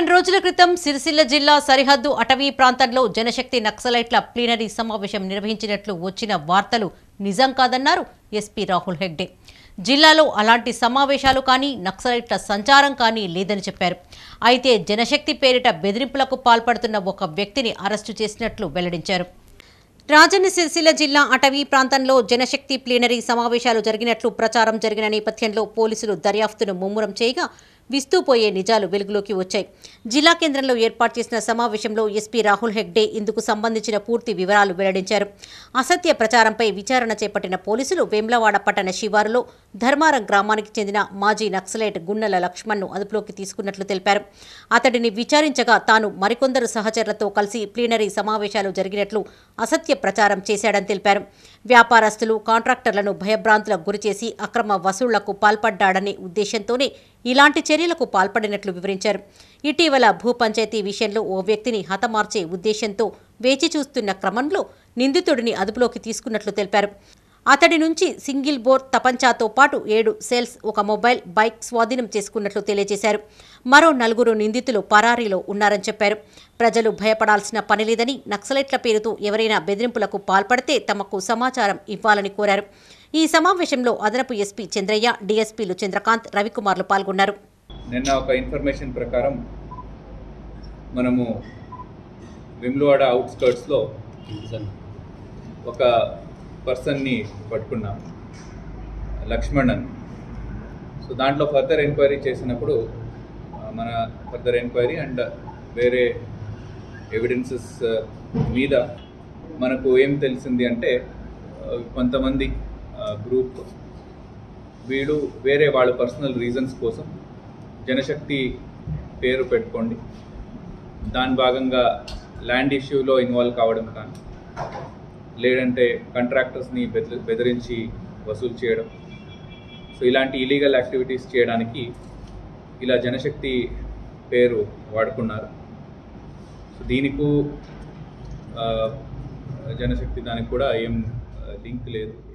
వారం రోజుల క్రితం సిరిసిల్ల జిల్లా సరిహద్దు అటవీ ప్రాంతంలో జనశక్తి నక్సలైట్ల ప్లీనరీ సమావేశం నిర్వహించినట్లు వచ్చిన వార్తలు నిజం కాదన్నారు ఎస్పీ రాహుల్ హెగ్డే జిల్లాలో అలాంటి సమావేశాలు కానీ నక్సలైట్ల సంచారం కానీ లేదని చెప్పారు అయితే జనశక్తి పేరిట బెదిరింపులకు పాల్పడుతున్న ఒక వ్యక్తిని అరెస్టు చేసినట్లు వెల్లడించారు రాజన్న సిరిసిల్ల జిల్లా అటవీ ప్రాంతంలో జనశక్తి ప్లీనరీ సమావేశాలు జరిగినట్లు ప్రచారం జరిగిన నేపథ్యంలో పోలీసులు దర్యాప్తును ముమ్మరం చేయగా విస్తూపోయే నిజాలు వెలుగులోకి వచ్చాయి జిల్లా కేంద్రంలో ఏర్పాటు చేసిన సమావేశంలో ఎస్పీ రాహుల్ హెగ్డే ఇందుకు సంబంధించిన పూర్తి వివరాలు వెల్లడించారు అసత్య ప్రచారంపై విచారణ చేపట్టిన పోలీసులు వేమ్లవాడ పట్టణ శివారులో ధర్మారం గ్రామానికి చెందిన మాజీ నక్సలైట్ గున్నెల లక్ష్మణ్ను అదుపులోకి తీసుకున్నట్లు తెలిపారు అతడిని విచారించగా తాను మరికొందరు సహచరులతో కలిసి ప్లీనరీ సమావేశాలు జరిగినట్లు అసత్య ప్రచారం చేశాడని తెలిపారు వ్యాపారస్తులు కాంట్రాక్టర్లను భయభ్రాంతులకు గురిచేసి అక్రమ వసూళ్లకు పాల్పడ్డాడనే ఉద్దేశంతోనే ఇలాంటి చర్యలకు పాల్పడినట్లు వివరించారు ఇటీవల భూ పంచాయతీ విషయంలో ఓ వ్యక్తిని హతమార్చే ఉద్దేశంతో వేచి చూస్తున్న క్రమంలో నిందితుడిని అదుపులోకి తీసుకున్నట్లు తెలిపారు అతడి నుంచి సింగిల్ బోర్ తపంచాతో పాటు ఏడు సెల్స్ ఒక మొబైల్ బైక్ స్వాధీనం చేసుకున్నట్లు తెలియజేశారు మరో నలుగురు నిందితులు పరారీలో ఉన్నారని చెప్పారు ప్రజలు భయపడాల్సిన పని లేదని నక్సలైట్ల పేరుతో ఎవరైనా బెదిరింపులకు పాల్పడితే తమకు సమాచారం ఇవ్వాలని కోరారు ఈ సమావేశంలో అదనపు ఎస్పీ చంద్రయ్య డీఎస్పీలు చంద్రకాంత్ రవికుమార్లు పాల్గొన్నారు నిన్న ఒక ఇన్ఫర్మేషన్ ప్రకారం మనము విమ్లవాడ అవుట్స్కర్ట్స్లో ఒక పర్సన్ని పట్టుకున్నాం లక్ష్మణ్ అని సో దాంట్లో ఫర్దర్ ఎంక్వైరీ చేసినప్పుడు ఆ, మన ఫర్దర్ ఎంక్వైరీ అండ్ వేరే ఎవిడెన్సెస్ మీద మనకు ఏం తెలిసింది అంటే ఆ, కొంతమంది గ్రూప్ వీళ్ళు వేరే వాళ్ళ పర్సనల్ రీజన్స్ కోసం జనశక్తి పేరు పెట్టుకోండి దాని భాగంగా ల్యాండ్ ఇష్యూలో ఇన్వాల్వ్ కావడం కానీ లేదంటే కాంట్రాక్టర్స్ని బెదిరి బెదిరించి వసూలు చేయడం సో ఇలాంటి ఇలీగల్ యాక్టివిటీస్ చేయడానికి ఇలా జనశక్తి పేరు వాడుకున్నారు సో దీనికి ఆ, జనశక్తి దానికి కూడా ఏం లింక్ లేదు